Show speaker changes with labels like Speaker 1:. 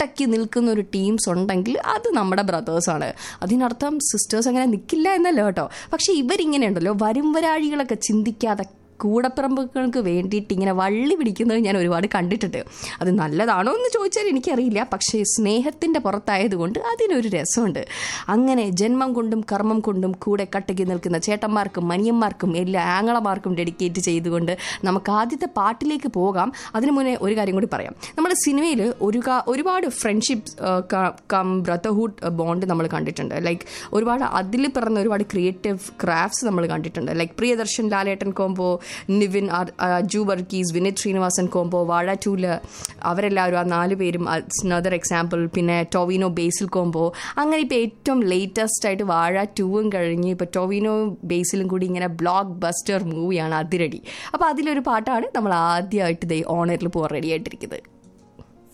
Speaker 1: കട്ടക്കി നിൽക്കുന്ന ഒരു ടീംസ് ഉണ്ടെങ്കിൽ അത് നമ്മുടെ ബ്രദേഴ്സാണ് അതിനർത്ഥം സിസ്റ്റേഴ്സ് അങ്ങനെ നിൽക്കില്ല എന്നല്ല കേട്ടോ പക്ഷെ ഇവരിങ്ങനെ ഉണ്ടല്ലോ വരും വരാഴികളൊക്കെ ചിന്തിക്കാതെ കൂടപ്പിറമ്പുകൾക്ക് വേണ്ടിയിട്ട് ഇങ്ങനെ വള്ളി പിടിക്കുന്നത് ഞാൻ ഒരുപാട് കണ്ടിട്ടുണ്ട് അത് നല്ലതാണോ എന്ന് ചോദിച്ചാൽ എനിക്കറിയില്ല പക്ഷേ സ്നേഹത്തിൻ്റെ പുറത്തായതുകൊണ്ട് അതിനൊരു രസമുണ്ട് അങ്ങനെ ജന്മം കൊണ്ടും കർമ്മം കൊണ്ടും കൂടെ കട്ടക്കി നിൽക്കുന്ന ചേട്ടന്മാർക്കും മനിയന്മാർക്കും എല്ലാ ആങ്ങളമാർക്കും ഡെഡിക്കേറ്റ് ചെയ്തുകൊണ്ട് നമുക്ക് ആദ്യത്തെ പാട്ടിലേക്ക് പോകാം അതിനു മുന്നേ ഒരു കാര്യം കൂടി പറയാം നമ്മുടെ സിനിമയിൽ ഒരു കാ- ഒരുപാട് ഫ്രണ്ട്ഷിപ്പ് കം ബ്രദർഹുഡ് ബോണ്ട് നമ്മൾ കണ്ടിട്ടുണ്ട് ലൈക്ക് ഒരുപാട് അതിൽ പിറന്ന ഒരുപാട് ക്രിയേറ്റീവ് ക്രാഫ്റ്റ്സ് നമ്മൾ കണ്ടിട്ടുണ്ട് ലൈക്ക് പ്രിയദർശൻ ലാലേട്ടൻ കോംബോ നിവിൻ അർ- അജു വർഗീസ് വിനീത് ശ്രീനിവാസൻ കോംബോ വാഴ ടൂല് അവരെല്ലാവരും ആ നാല് പേരും അനദർ എക്സാമ്പിൾ പിന്നെ ടൊവിനോ ബേസിൽ കോംബോ അങ്ങനെ ഇപ്പോൾ ഏറ്റവും ലേറ്റസ്റ്റ് ആയിട്ട് വാഴ ടൂവും കഴിഞ്ഞ് ഇപ്പോൾ ടൊവിനോ ബേസിലും കൂടി ഇങ്ങനെ ബ്ലോക്ക് ബസ്റ്റർ മൂവിയാണ് അതിരടി അപ്പോൾ അതിലൊരു പാട്ടാണ് നമ്മൾ ആദ്യമായിട്ട് ദേ ഓണറിൽ പോകാൻ റെഡി ആയിട്ടിരിക്കുന്നത്